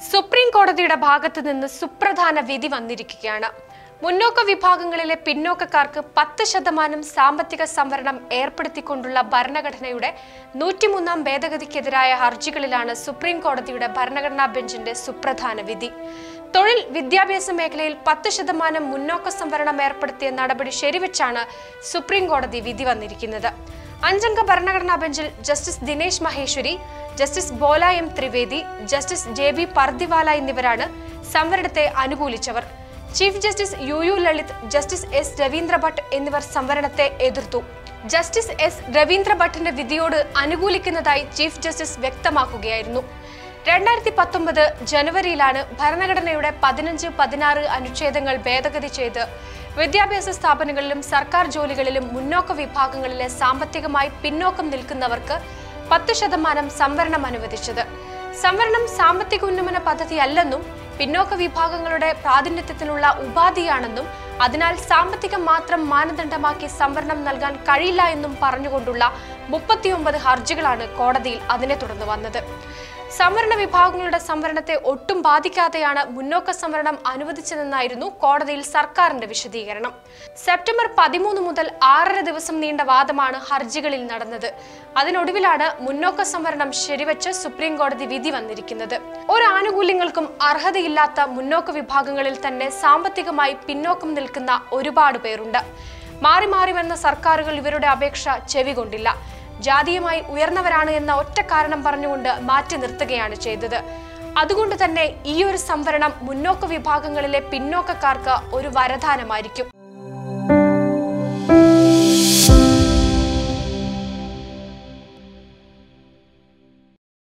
supreme കോടതിയുടെ ഭാഗത്തു നിന്ന് സുപ്രധാന വിധി വന്നിരിക്കുകയാണ് മുന്നോക്ക വിഭാഗങ്ങളിലെ പിന്നോക്കക്കാർക്ക് പത്ത് ശതമാനം സാമ്പത്തിക സംവരണം ഏർപ്പെടുത്തിക്കൊണ്ടുള്ള ഭരണഘടനയുടെ നൂറ്റിമൂന്നാം ഭേദഗതിക്കെതിരായ ഹർജികളിലാണ് സുപ്രീം കോടതിയുടെ ഭരണഘടനാ ബെഞ്ചിന്റെ സുപ്രധാന വിധി തൊഴിൽ വിദ്യാഭ്യാസ മേഖലയിൽ പത്ത് ശതമാനം മുന്നോക്ക സംവരണം ഏർപ്പെടുത്തിയ നടപടി ശരിവെച്ചാണ് സുപ്രീം കോടതി വിധി വന്നിരിക്കുന്നത് അഞ്ചംഗ ഭരണഘടനാ ബെഞ്ചിൽ justice Dinesh Maheshwari justice Bela M Trivedi justice J B Pardiwala എന്നിവരാണ് സംവരണത്തെ അനുകൂലിച്ചവർ chief justice U U Lalit justice S Ravindra Bhat എന്നിവർ സംവരണത്തെ എതിർത്തു ജസ്റ്റിസ് എസ് രവീന്ദ്ര ഭട്ടിന്റെ വിധിയോട് അനുകൂലിക്കുന്നതായി ചീഫ് ജസ്റ്റിസ് വ്യക്തമാക്കുകയായിരുന്നു രണ്ടായിരത്തി പത്തൊമ്പത് ജനുവരിയിലാണ് ഭരണഘടനയുടെ പതിനഞ്ച് പതിനാറ് അനുച്ഛേദങ്ങൾ ഭേദഗതി ചെയ്ത് വിദ്യാഭ്യാസ സ്ഥാപനങ്ങളിലും സർക്കാർ ജോലികളിലും മുന്നോക്ക വിഭാഗങ്ങളിലെ സാമ്പത്തികമായി പിന്നോക്കം നിൽക്കുന്നവർക്ക് പത്ത് ശതമാനം സംവരണം അനുവദിച്ചത് സംവരണം സാമ്പത്തിക ഉന്നമന പദ്ധതിയല്ലെന്നും പിന്നോക്ക വിഭാഗങ്ങളുടെ പ്രാതിനിധ്യത്തിനുള്ള ഉപാധിയാണെന്നും അതിനാൽ സാമ്പത്തികം മാത്രം മാനദണ്ഡമാക്കി സംവരണം നൽകാൻ കഴിയില്ല എന്നും പറഞ്ഞുകൊണ്ടുള്ള മുപ്പത്തിയൊമ്പത് ഹർജികളാണ് കോടതിയിൽ അതിനെ തുടർന്ന് വന്നത് സംവരണ വിഭാഗങ്ങളുടെ സംവരണത്തെ ഒട്ടും ബാധിക്കാതെയാണ് മുന്നോക്ക സംവരണം അനുവദിച്ചതെന്നായിരുന്നു കോടതിയിൽ സർക്കാരിന്റെ വിശദീകരണം സെപ്റ്റംബർ പതിമൂന്ന് മുതൽ ആറര ദിവസം നീണ്ട വാദമാണ് ഹർജികളിൽ നടന്നത് അതിനൊടുവിലാണ് മുന്നോക്ക സംവരണം ശരിവെച്ച് സുപ്രീം കോടതി വിധി വന്നിരിക്കുന്നത് ഒരു ആനുകൂല്യങ്ങൾക്കും അർഹതയില്ലാത്ത മുന്നോക്ക വിഭാഗങ്ങളിൽ തന്നെ സാമ്പത്തികമായി പിന്നോക്കം നിൽക്കുന്ന ഒരുപാട് പേരുണ്ട് മാറി മാറി വന്ന സർക്കാരുകൾ ഇവരുടെ അപേക്ഷ ചെവികൊണ്ടില്ല ജാതീയമായി ഉയർന്നവരാണ് എന്ന ഒറ്റ കാരണം പറഞ്ഞുകൊണ്ട് മാറ്റി നിർത്തുകയാണ് ചെയ്തത് അതുകൊണ്ട് തന്നെ ഈ ഒരു സംവരണം മുന്നോക്ക വിഭാഗങ്ങളിലെ പിന്നോക്കക്കാർക്ക് ഒരു വരദാനമായിരിക്കും